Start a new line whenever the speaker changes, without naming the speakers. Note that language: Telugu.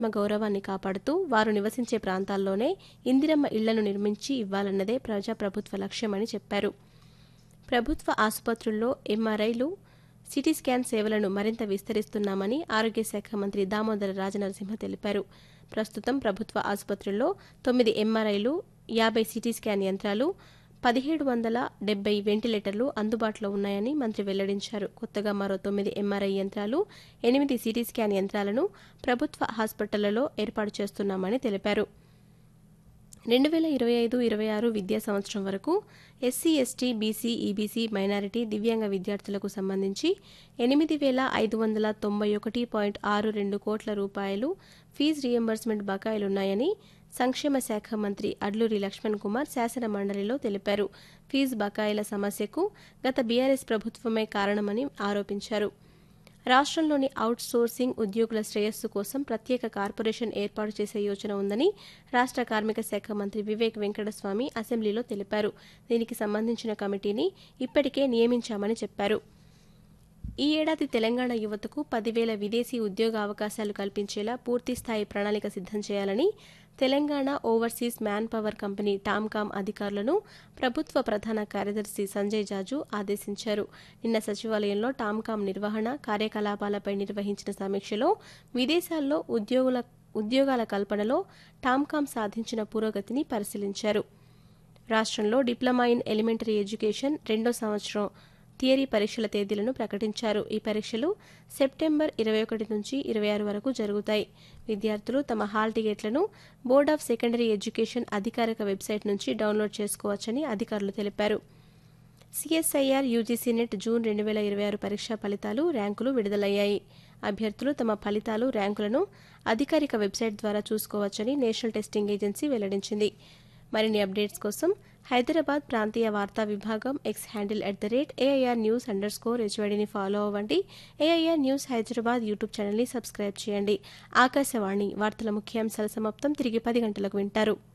తమ గౌరవాన్ని కాపాడుతూ వారు నివసించే ప్రాంతాల్లోనే ఇందిరమ్మ ఇళ్లను నిర్మించి ఇవ్వాలన్నదే ప్రజాప్రభుత్వ లక్ష్యమని చెప్పారు ప్రభుత్వ ఆసుపత్రుల్లో ఎంఆర్ఐలు సిటీ స్కాన్ సేవలను మరింత విస్తరిస్తున్నామని ఆరోగ్య శాఖ మంత్రి దామోదర రాజనరసింహ తెలిపారు ప్రస్తుతం ప్రభుత్వ ఆసుపత్రుల్లో తొమ్మిది ఎంఆర్ఐలు యాభై సిటీ స్కాన్ యంత్రాలు పదిహేడు వందల డెబ్బై వెంటిలేటర్లు అందుబాటులో ఉన్నాయని మంత్రి వెల్లడించారు కొత్తగా మరో తొమ్మిది ఎంఆర్ఐ యంత్రాలు ఎనిమిది సిటీ స్కాన్ యంత్రాలను ప్రభుత్వ హాస్పిటళ్లలో ఏర్పాటు చేస్తున్నామని తెలిపారు రెండు వేల ఇరవై ఐదు ఇరవై ఆరు విద్యా సంవత్సరం వరకు SC ST BC EBC minority దివ్యాంగ విద్యార్థులకు సంబంధించి ఎనిమిది వేల ఐదు వందల తొంభై ఒకటి పాయింట్ ఆరు రెండు కోట్ల రూపాయలు ఫీజు రియంబర్స్మెంట్ బకాయిలున్నాయని సంక్షేమ శాఖ మంత్రి అడ్లూరి లక్ష్మణ్ కుమార్ శాసన మండలిలో తెలిపారు ఫీజు బకాయిల సమస్యకు గత బీఆర్ఎస్ ప్రభుత్వమే కారణమని ఆరోపించారు రాష్ట్రంలోని అవుట్ సోర్సింగ్ ఉద్యోగుల శ్రేయస్సు కోసం ప్రత్యేక కార్పొరేషన్ ఏర్పాటు చేసే యోచన ఉందని రాష్ట్ర కార్మిక శాఖ మంత్రి వివేక్ వెంకటస్వామి అసెంబ్లీలో తెలిపారు దీనికి సంబంధించిన కమిటీని ఇప్పటికే నియమించామని చెప్పారు ఈ ఏడాది తెలంగాణ యువతకు పదివేల విదేశీ ఉద్యోగ అవకాశాలు కల్పించేలా పూర్తిస్థాయి ప్రణాళిక సిద్ధం చేయాలని Telangana overseas man power company TOMCOM అధికారులను ప్రభుత్వ ప్రధాన కార్యదర్శి సంజయ్ జాజు ఆదేశించారు నిన్న సచివాలయంలో టామ్కామ్ నిర్వహణ కార్యకలాపాలపై నిర్వహించిన సమీక్షలో విదేశాల్లో ఉద్యోగుల ఉద్యోగాల కల్పనలో టామ్కామ్ సాధించిన పురోగతిని పరిశీలించారు రాష్ట్రంలో డిప్లొమా ఇన్ ఎలిమెంటరీ ఎడ్యుకేషన్ రెండో సంవత్సరం థియరీ పరీక్షల తేదీలను ప్రకటించారు ఈ పరీక్షలు సెప్టెంబర్ ఇరవై ఒకటి నుంచి ఇరవై ఆరు వరకు జరుగుతాయి విద్యార్థులు తమ హాల్ టికెట్లను బోర్డ్ ఆఫ్ సెకండరీ ఎడ్యుకేషన్ అధికారిక వెబ్సైట్ నుంచి డౌన్లోడ్ చేసుకోవచ్చని అధికారులు తెలిపారు సిఎస్ఐఆర్ యూజీసీ నెట్ జూన్ రెండు వేల ఇరవై ఆరు పరీక్షా ఫలితాలు ర్యాంకులు విడుదలయ్యాయి అభ్యర్థులు తమ ఫలితాలు ర్యాంకులను అధికారిక వెబ్సైట్ ద్వారా చూసుకోవచ్చని నేషనల్ టెస్టింగ్ ఏజెన్సీ వెల్లడించింది మరిన్ని అప్డేట్స్ కోసం హైదరాబాద్ ప్రాంతీయ వార్తా విభాగం X handle at the rate AIR news underscore హెచ్వైడిని ఫాలో అవ్వండి ఏఐఆర్ న్యూస్ హైదరాబాద్ యూట్యూబ్ ఛానల్ని సబ్స్క్రైబ్ చేయండి ఆకాశవాణి వార్తల ముఖ్యాంశాల సమాప్తం తిరిగి పది గంటలకు వింటారు